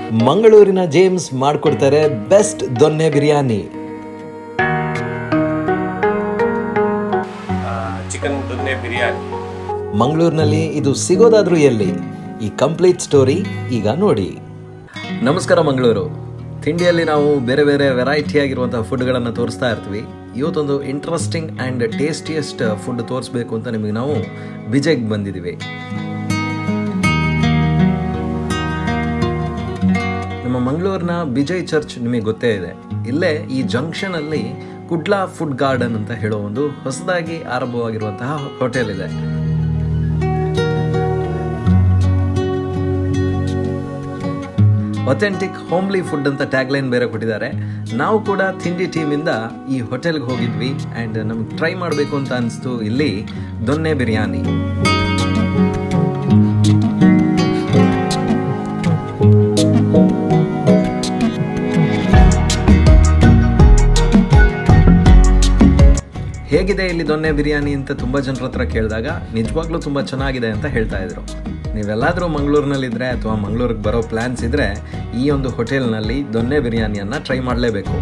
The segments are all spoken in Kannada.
ಮಂಗಳೂರಿನ ಜೇಮ್ಸ್ ಮಾಡಿಕೊಡ್ತಾರೆ ಬೆಸ್ಟ್ ದೊನ್ನೆ ಬಿರಿಯಾನಿ ಚಿಕನ್ ದೊನ್ನೆ ಬಿರಿಯಾನಿ ಮಂಗಳೂರಿನಲ್ಲಿ ಇದು ಸಿಗೋದಾದ್ರೂ ಎಲ್ಲಿ ಈ ಕಂಪ್ಲೀಟ್ ಸ್ಟೋರಿ ಈಗ ನೋಡಿ ನಮಸ್ಕಾರ ಮಂಗಳೂರು ತಿಂಡಿಯಲ್ಲಿ ನಾವು ಬೇರೆ ಬೇರೆ ವೆರೈಟಿ ಆಗಿರುವಂತಹ ಫುಡ್ಗಳನ್ನು ತೋರಿಸ್ತಾ ಇರ್ತೀವಿ ಇವತ್ತೊಂದು ಇಂಟ್ರೆಸ್ಟಿಂಗ್ ಆ್ಯಂಡ್ ಟೇಸ್ಟಿಯಸ್ಟ್ ಫುಡ್ ತೋರಿಸ್ಬೇಕು ಅಂತ ನಿಮಗೆ ನಾವು ಬಿಜೆಗೆ ಬಂದಿದ್ದೀವಿ ನಮ್ಮ ಮಂಗಳೂರಿನ ಬಿಜಯ್ ಚರ್ಚ್ ನಿಮಗೆ ಗೊತ್ತೇ ಇದೆ ಇಲ್ಲೇ ಈ ಜಂಕ್ಷನ್ ಅಲ್ಲಿ ಕುಡ್ಲಾ ಫುಡ್ ಗಾರ್ಡನ್ ಅಂತ ಹೇಳೋ ಒಂದು ಹೊಸದಾಗಿ ಆರಂಭವಾಗಿರುವಂತಹ ಹೋಟೆಲ್ ಇದೆ ಒಥೆಂಟಿಕ್ ಹೋಮ್ಲಿ ಫುಡ್ ಅಂತ ಟ್ಯಾಗ್ಲೈನ್ ಬೇರೆ ಕೊಟ್ಟಿದ್ದಾರೆ ನಾವು ಕೂಡ ತಿಂಡಿ ಟೀಮಿಂದ ಈ ಹೋಟೆಲ್ಗೆ ಹೋಗಿದ್ವಿ ಆ್ಯಂಡ್ ನಮ್ಗೆ ಟ್ರೈ ಮಾಡಬೇಕು ಅಂತ ಅನಿಸ್ತು ಇಲ್ಲಿ ದೊನ್ನೆ ಬಿರಿಯಾನಿ ಹೇಗಿದೆ ಇಲ್ಲಿ ದೊನ್ನೆ ಬಿರಿಯಾನಿ ಅಂತ ತುಂಬ ಜನರ ಹತ್ರ ಕೇಳಿದಾಗ ನಿಜವಾಗ್ಲೂ ತುಂಬ ಚೆನ್ನಾಗಿದೆ ಅಂತ ಹೇಳ್ತಾ ಇದ್ರು ನೀವೆಲ್ಲಾದರೂ ಮಂಗಳೂರಿನಲ್ಲಿದ್ದರೆ ಅಥವಾ ಮಂಗಳೂರಿಗೆ ಬರೋ ಪ್ಲ್ಯಾನ್ಸ್ ಇದ್ದರೆ ಈ ಒಂದು ಹೋಟೆಲ್ನಲ್ಲಿ ದೊನ್ನೆ ಬಿರಿಯಾನಿಯನ್ನು ಟ್ರೈ ಮಾಡಲೇಬೇಕು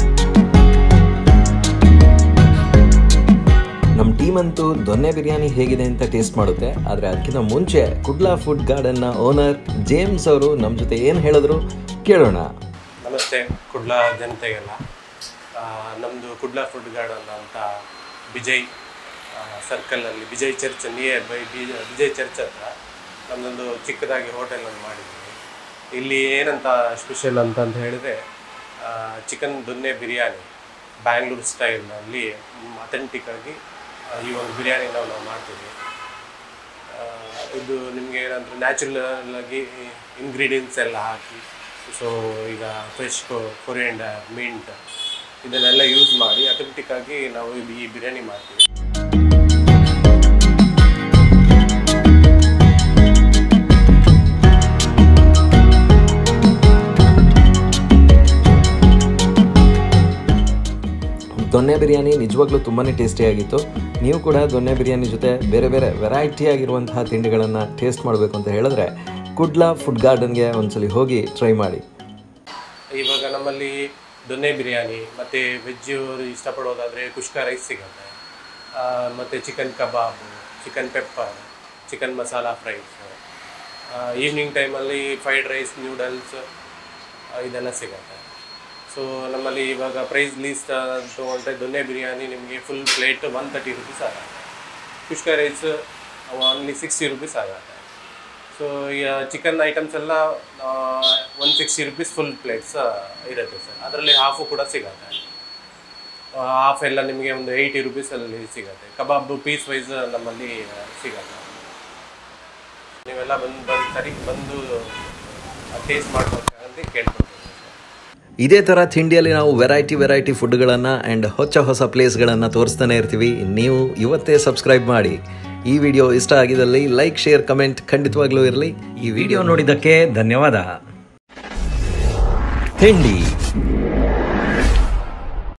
ನಮ್ಮ ಟೀಮ್ ಅಂತೂ ದೊನ್ನೆ ಬಿರಿಯಾನಿ ಹೇಗಿದೆ ಅಂತ ಟೇಸ್ಟ್ ಮಾಡುತ್ತೆ ಆದರೆ ಅದಕ್ಕಿಂತ ಮುಂಚೆ ಕುಡ್ಲಾ ಫುಡ್ ಗಾರ್ಡನ್ನ ಓನರ್ ಜೇಮ್ಸ್ ಅವರು ನಮ್ಮ ಜೊತೆ ಏನು ಹೇಳಿದ್ರು ಕೇಳೋಣ ನಮಸ್ತೆ ಕುಡ್ಲಾ ಜನತೆಗೆಲ್ಲ ನಮ್ಮದು ಕುಡ್ಲಾ ಫುಡ್ ಗಾರ್ಡನ್ ಅಂತ ವಿಜಯ್ ಸರ್ಕಲಲ್ಲಿ Vijay church near by Vijay church ಹತ್ರ ನಮ್ಮದೊಂದು ಚಿಕ್ಕದಾಗಿ ಹೋಟೆಲನ್ನು ಮಾಡಿದ್ದೀವಿ ಇಲ್ಲಿ ಏನಂತ ಸ್ಪೆಷಲ್ ಅಂತಂತ ಹೇಳಿದರೆ ಚಿಕನ್ ದೊನ್ನೆ ಬಿರಿಯಾನಿ ಬ್ಯಾಂಗ್ಳೂರು ಸ್ಟೈಲ್ನಲ್ಲಿ ಅಥೆಂಟಿಕ್ ಆಗಿ ಆ, ಈ ಒಂದು ಬಿರಿಯಾನಿನ ನಾವು ಮಾಡ್ತೀವಿ ಆ, ಇದು ನಿಮಗೆ ಏನಂದ್ರೆ ನ್ಯಾಚುರಲ್ ಆಗಿ ಇಂಗ್ರೀಡಿಯೆಂಟ್ಸ್ ಎಲ್ಲ ಹಾಕಿ ಸೊ ಈಗ ಫ್ರೆಶ್ ಕೊರಿಯಂಡರ್ ಮಿಂಟ್ ಇದನ್ನೆಲ್ಲ ಯೂಸ್ ಮಾಡಿ ಅಥೆಂಟಿಕ್ ಆಗಿ ನಾವು ಇಲ್ಲಿ ಈ ಬಿರಿಯಾನಿ ಮಾಡ್ತೀವಿ ದೊನ್ನೆ ಬಿರಿಯಾನಿ ನಿಜವಾಗ್ಲೂ ತುಂಬಾ ಟೇಸ್ಟಿಯಾಗಿತ್ತು ನೀವು ಕೂಡ ದೊನ್ನೆ ಬಿರಿಯಾನಿ ಜೊತೆ ಬೇರೆ ಬೇರೆ ವೆರೈಟಿ ಆಗಿರುವಂತಹ ತಿಂಡಿಗಳನ್ನು ಟೇಸ್ಟ್ ಮಾಡಬೇಕು ಅಂತ ಹೇಳಿದ್ರೆ ಕುಡ್ಲಾ ಫುಡ್ ಗಾರ್ಡನ್ಗೆ ಒಂದ್ಸಲಿ ಹೋಗಿ ಟ್ರೈ ಮಾಡಿ ಇವಾಗ ನಮ್ಮಲ್ಲಿ ದೊನ್ನೆ ಬಿರಿಯಾನಿ ಮತ್ತು ವೆಜ್ ಇಷ್ಟಪಡೋದಾದರೆ ಕುಷ್ಕ ರೈಸ್ ಸಿಗುತ್ತೆ ಆ, ಮತ್ತು ಚಿಕನ್ ಕಬಾಬು chicken pepper chicken masala fries evening ಟೈಮಲ್ಲಿ ಫ್ರೈಡ್ ರೈಸ್ ನ್ಯೂಡಲ್ಸ್ ಇದೆಲ್ಲ ಸಿಗುತ್ತೆ ಸೊ ನಮ್ಮಲ್ಲಿ ಇವಾಗ ಪ್ರೈಸ್ ಲೀಸ್ಟ್ ತೊಗೊಂಡ್ರೆ ದೊನ್ನೆ ಬಿರಿಯಾನಿ ನಿಮಗೆ full plate one thirty rupees ಆಗುತ್ತೆ kushka rice only sixty rupees ಆಗುತ್ತೆ ಸೊ ಈಗ ಚಿಕನ್ ಐಟಮ್ಸ್ ಎಲ್ಲ one sixty rupees full plates ಇರುತ್ತೆ ಸರ್ ಅದರಲ್ಲಿ ಹಾಫು ಕೂಡ ಸಿಗುತ್ತೆ ಹಾಫ್ ಎಲ್ಲ ನಿಮಗೆ ಒಂದು ಏಯ್ಟಿ ರುಪೀಸಲ್ಲಿ ಸಿಗುತ್ತೆ ಕಬಾಬ್ ಪೀಸ್ ವೈಸ್ ನಮ್ಮಲ್ಲಿ ಆ, ಸಿಗುತ್ತೆ ನೀವೆಲ್ಲ ಬಂದು ಬಂದು ಸರಿ ಬಂದು ಟೇಸ್ಟ್ ಮಾಡ್ಬೇಕಂತ ಕೇಳ್ಕೊಳ್ತೀನಿ ಸರ್ ಇದೇ ಥರ ತಿಂಡಿಯಲ್ಲಿ ನಾವು ವೆರೈಟಿ ವೆರೈಟಿ ಫುಡ್ಗಳನ್ನು ಆ್ಯಂಡ್ ಹೊಸ ಹೊಸ ಪ್ಲೇಸ್ಗಳನ್ನು ತೋರಿಸ್ತಾನೆ ಇರ್ತೀವಿ ನೀವು ಇವತ್ತೇ ಸಬ್ಸ್ಕ್ರೈಬ್ ಮಾಡಿ ಈ ವಿಡಿಯೋ ಇಷ್ಟ ಆಗಿದ್ದಲ್ಲಿ ಲೈಕ್ ಶೇರ್ ಕಮೆಂಟ್ ಖಂಡಿತವಾಗ್ಲೂ ಇರಲಿ ಈ ವಿಡಿಯೋ ನೋಡಿದ್ದಕ್ಕೆ ಧನ್ಯವಾದ ತಿಂಡಿ